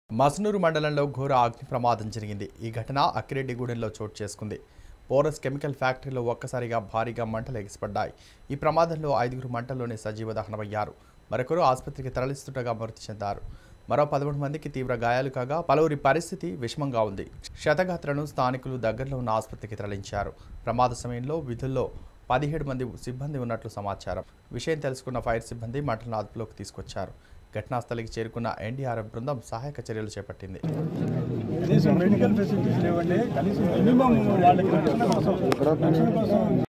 మసనూరు మండలంలో ఘోర అగ్ని ప్రమాదం జరిగింది ఈ ఘటన అక్కిరెడ్డిగూడెంలో చోటు చేసుకుంది పోరస్ కెమికల్ ఫ్యాక్టరీలో ఒక్కసారిగా భారీగా మంటలు ఎగిసిపడ్డాయి ఈ ప్రమాదంలో ఐదుగురు మంటల్లోనే సజీవ దహనమయ్యారు మరొకరు ఆసుపత్రికి తరలిస్తుండగా మృతి చెందారు మరో పదమూడు మందికి తీవ్ర గాయాలు కాగా పలువురి పరిస్థితి విషమంగా ఉంది క్షతగాత్రను స్థానికులు దగ్గరలో ఉన్న ఆసుపత్రికి తరలించారు ప్రమాద సమయంలో విధుల్లో పదిహేడు మంది సిబ్బంది ఉన్నట్లు సమాచారం విషయం తెలుసుకున్న ఫైర్ సిబ్బంది మంటలను అదుపులోకి తీసుకొచ్చారు ఘటనా స్థలికి చేరుకున్న ఎన్డీఆర్ఎఫ్ బృందం సహాయక చర్యలు చేపట్టింది కనీసం మెడికల్ ఫెసిలిటీస్ లేవండి కనీసం మినిమం వాళ్ళకి రక్షణ కోసం రక్షణ కోసం